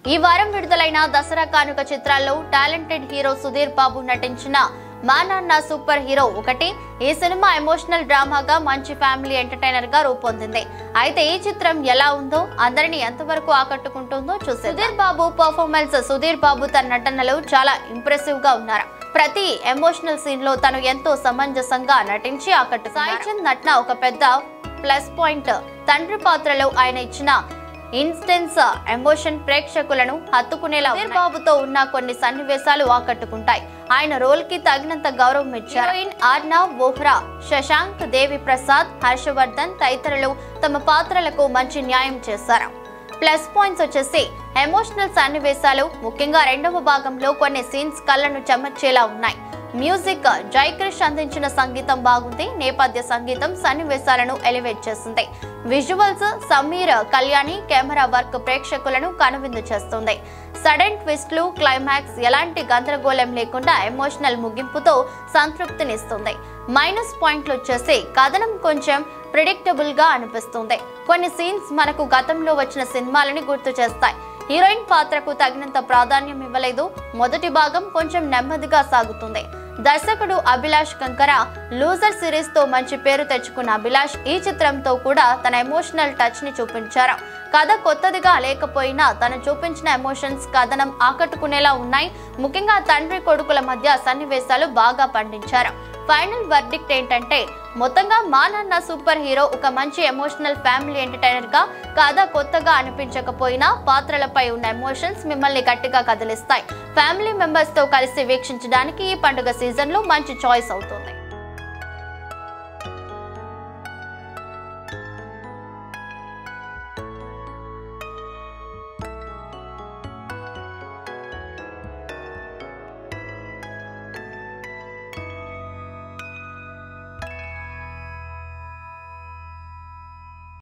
ఈ వారం విడుదలైన దసరా కానుక చిత్రాల్లో టాలెంటెడ్ హీరో సుధీర్ బాబు నటించిన మా నాన్న సూపర్ హీరో ఒకటి ఈ సినిమా ఎమోషనల్ డ్రామాగా మంచి ఫ్యామిలీ ఎంటర్టైనర్ గా రూపొందింది అయితే ఈ చిత్రం ఎలా ఉందో అందరిని ఎంతవరకు ఆకట్టుకుంటుందో చూసి సుధీర్ బాబు పర్ఫార్మెన్స్ సుధీర్ బాబు తన నటనలో చాలా ఇంప్రెసివ్ గా ఉన్నారు ప్రతి ఎమోషనల్ సీన్ లో తను ఎంతో సమంజసంగా నటించి ఆకట్టు సాయి చంద్ నటన ఒక పెద్ద ప్లస్ పాయింట్ తండ్రి పాత్రలో ఆయన ఇచ్చిన ఇన్స్టెన్స్ ఎమోషన్ ప్రేక్షకులను హత్తుకునేలా సుధీర్ బాబుతో ఉన్న కొన్ని సన్నివేశాలు ఆకట్టుకుంటాయి ఆయన రోల్ కి తగినంత గౌరవం ఇచ్చారు హీరోయిన్ ఆర్నవ్ వోహ్రా శశాంక్ దేవి ప్రసాద్ హర్షవర్ధన్ తదితరులు తమ పాత్రలకు మంచి న్యాయం చేశారు ప్లస్ పాయింట్స్ వచ్చేసి ఎమోషనల్ సన్నివేశాలు ముఖ్యంగా రెండవ భాగంలో కొన్ని సీన్స్ కళ్ళను చెమర్చేలా ఉన్నాయి మ్యూజిక్ జైక్రిష్ అందించిన సంగీతం బాగుంది నేపథ్య సంగీతం సన్నివేశాలను ఎలివేట్ చేస్తుంది visuals Sameer Kalyani camera work ప్రేక్షకులను కనువిందు చేస్తుంది సడన్ ట్విస్ట్లు క్లైమాక్స్ ఎలాంటి గందరగోళం లేకుండా ఎమోషనల్ ముగింపుతో సంతృప్తినిస్తుంది మైనస్ పాయింట్లు వచ్చేసి కథనం కొంచెం ప్రిడిక్టబుల్ గా అనిపిస్తుంది కొన్ని సీన్స్ మనకు గతంలో వచ్చిన సినిమాలని గుర్తు చేస్తాయి హీరోయిన్ పాత్రకు తగినంత ప్రాధాన్యం ఇవ్వలేదు మొదటి భాగం కొంచెం నెమ్మదిగా సాగుతుంది దర్శకుడు అభిలాష్ కంకర లూజర్ సిరీస్ తో మంచి పేరు తెచ్చుకున్న అభిలాష్ ఈ చిత్రంతో కూడా తన ఎమోషనల్ టచ్ ని చూపించారు కథ కొత్తదిగా లేకపోయినా తను చూపించిన ఎమోషన్స్ కథనం ఆకట్టుకునేలా ఉన్నాయి ముఖ్యంగా తండ్రి కొడుకుల మధ్య సన్నివేశాలు బాగా పండించారు ఫైనల్ వర్డిక్ట్ ఏంటంటే మొత్తంగా మా నాన్న సూపర్ హీరో ఒక మంచి ఎమోషనల్ ఫ్యామిలీ ఎంటర్టైనర్ గా కథ కొత్తగా అనిపించకపోయినా పాత్రలపై ఉన్న ఎమోషన్స్ మిమ్మల్ని గట్టిగా కదిలిస్తాయి ఫ్యామిలీ మెంబర్స్ తో కలిసి వీక్షించడానికి ఈ పండుగ సీజన్ లో మంచి చాయిస్ అవుతుంది